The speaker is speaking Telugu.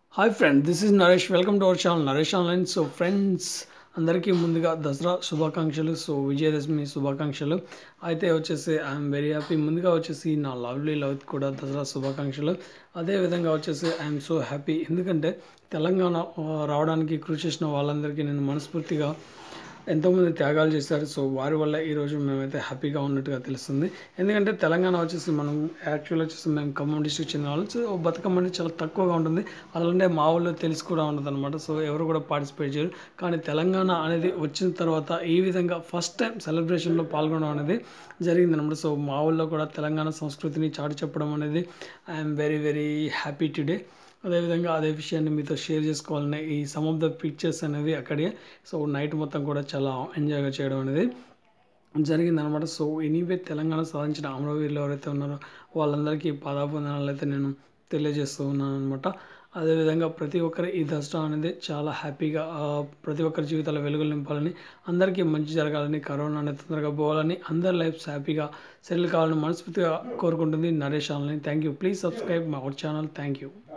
hi friend this is Naresh welcome to our channel Naresh online so friends అందరికీ ముందుగా దసరా శుభాకాంక్షలు సో విజయదశమి శుభాకాంక్షలు అయితే వచ్చేసి ఐఎమ్ వెరీ హ్యాపీ ముందుగా వచ్చేసి నా లవ్లీ లవ్ కూడా దసరా శుభాకాంక్షలు అదేవిధంగా వచ్చేసి ఐఎమ్ సో హ్యాపీ ఎందుకంటే తెలంగాణ ఆ, రావడానికి కృషి చేసిన వాళ్ళందరికీ నేను మనస్ఫూర్తిగా ఎంతోమంది త్యాగాలు చేశారు సో వారి వల్ల ఈరోజు మేమైతే హ్యాపీగా ఉన్నట్టుగా తెలుస్తుంది ఎందుకంటే తెలంగాణ వచ్చేసి మనం యాక్చువల్ వచ్చేసి మేము ఖమ్మం డిస్ట్రిక్ట్ చెందిన వాళ్ళు సో బతుకమ్మ అనేది చాలా తక్కువగా ఉంటుంది అలానే మా ఊళ్ళో తెలిసి కూడా ఉండదు అనమాట సో ఎవరు కూడా పార్టిసిపేట్ చేయరు కానీ తెలంగాణ అనేది వచ్చిన తర్వాత ఈ విధంగా ఫస్ట్ టైం సెలబ్రేషన్లో పాల్గొనడం అనేది జరిగింది అనమాట సో మా ఊళ్ళో కూడా తెలంగాణ సంస్కృతిని చాటి చెప్పడం అనేది I'm very very happy today అదేవిధంగా అదే విషయాన్ని మీతో షేర్ చేసుకోవాలనే ఈ సమ్ ఆఫ్ ద పిక్చర్స్ అనేవి అక్కడే సో నైట్ మొత్తం కూడా చాలా ఎంజాయ్గా చేయడం అనేది జరిగిందనమాట సో ఎనీవే తెలంగాణ సాధించిన అమరవీరులు ఎవరైతే ఉన్నారో వాళ్ళందరికీ పాదాబంధనాలు అయితే నేను తెలియజేస్తూ ఉన్నాను అనమాట అదేవిధంగా ప్రతి ఒక్కరి ఈ దసరా అనేది చాలా హ్యాపీగా ఆ, ప్రతి ఒక్కరి జీవితాల వెలుగులు నింపాలని అందరికీ మంచి జరగాలని కరోనా అనేది తొందరగా పోవాలని అందరి లైఫ్స్ హ్యాపీగా సెటిల్ కావాలని మనస్ఫూర్తిగా కోరుకుంటుంది Naresh online thank you please subscribe my our channel thank you